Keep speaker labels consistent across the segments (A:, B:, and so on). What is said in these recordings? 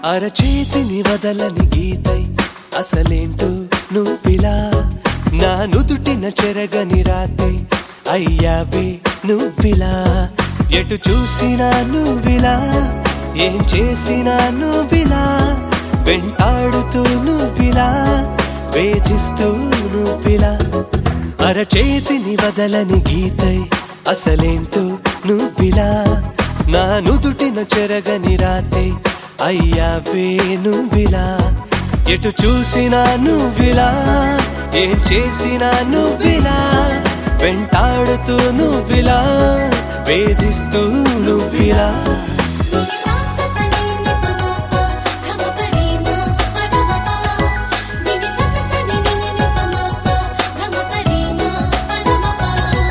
A: అరచేతిని వదలని గీతై అసలేంటో నువ్విలా నా నుదుటిన చెరగని రాతే అయ్యావే నువ్విలా ఎటు చూసినా నువ్విలా ఏం చేసినా నువ్విలా వెంటాడుతూ నువ్విలా వేధిస్తూ నువ్విలా అరచేతిని వదలని గీతై అసలేంటో నువ్విలా నా నుదుటిన చెరగని రాతే అయ్యావే నువ్విలా ఎటు చూసినా నువ్విలా ఏం చేసినా నువ్విలా వెంటాడుతూ నువ్విలా వేధిస్తూ నువ్విలా
B: నిని సాస సని ని పమ ప ఘమ పరి మ పదమ ప నిని సాస సని ని ని పమ ప ఘమ పరి మ పదమ ప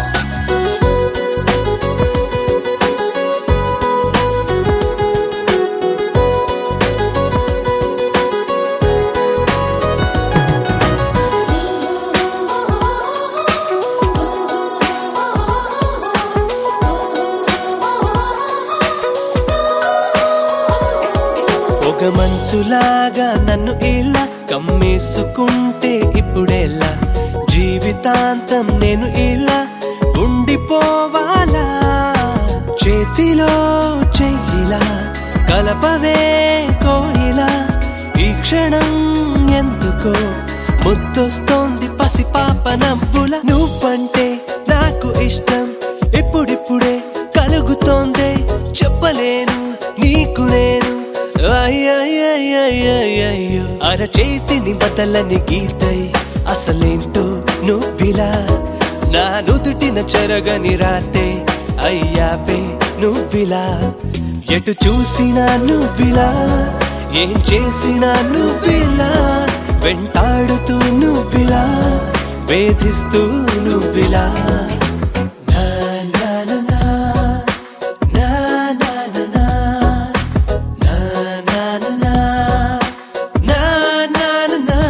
A: ఒక మంచులాగా నన్ను ఇలా కమ్మేసుకుంటే ఇప్పుడెలా జీవితాంతం నేను ఇలా ఉండిపోవాలా చేతిలో చెయ్యిలా కలపవే కోయిలా ఈ క్షణం ఎందుకో ముద్దొస్తోంది పసిపాప నవ్వుల నువ్వంటే నాకు ఇష్టం ఇప్పుడిప్పుడే కలుగుతోందే చెప్పలేను నీకు నేను అయ్యయ్యయ్యయ్యయ్యో అరచేతిని బదలని గీతై అసలేంటో నువ్విలా నా నుదుటిన చెరగని రాతే అయ్యాపే నువ్విలా ఎటు చూసినా నువ్విలా ఏం చేసినా నువ్విలా వెంటాడుతూ నువ్విలా వేధిస్తూ నువ్విలా నా నా నా నా, నా నా నా నా. Na na na na na na na na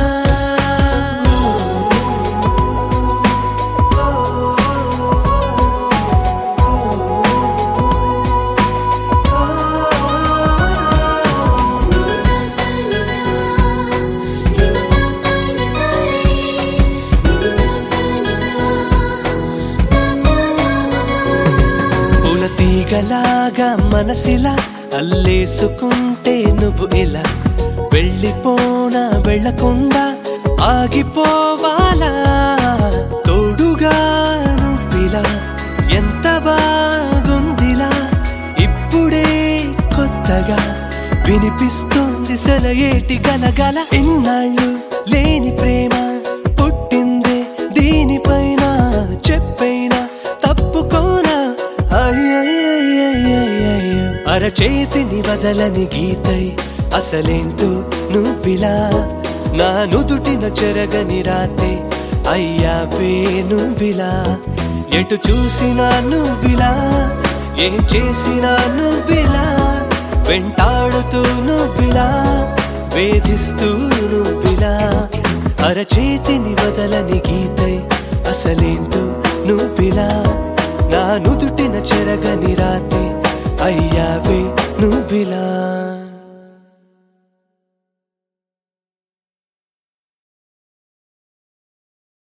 B: నిని సాస ని సా ని మ ప ని సా రి నిని సాస ని సా మ ప మ
A: పూల తీగలాగా మనసిలా అల్లేసుకుంటే నువ్వు ఇలా వెళ్ళిపోనా వెళ్ళకుండా ఆగిపోవాలా తోడుగా నువ్విలా ఎంత బాగుందిలా ఇప్పుడే కొత్తగా వినిపిస్తోంది సెలయేటి గలగల ఇన్నాళ్ళు లేని ప్రేమ పుట్టిందే దీనిపైన చెప్పైనా తప్పుకోనా అయ్యయ్యయ్యయ్యయ్యో. అరచేతిని వదలని గీతై అసలేంటో నువ్విలా నా నుదుటిన చెరగని రాతే అయ్యావే నువ్విలా ఎటు చూసినా నువ్విలా ఏం చేసినా నువ్విలా వెంటాడుతూ నువ్విలా వేధిస్తూ నువ్విలా అరచేతిని వదలని గీతై అసలేంటో నువ్విలా నా నుదుటిన చెరగని రాతే అయ్యావే నువ్విలా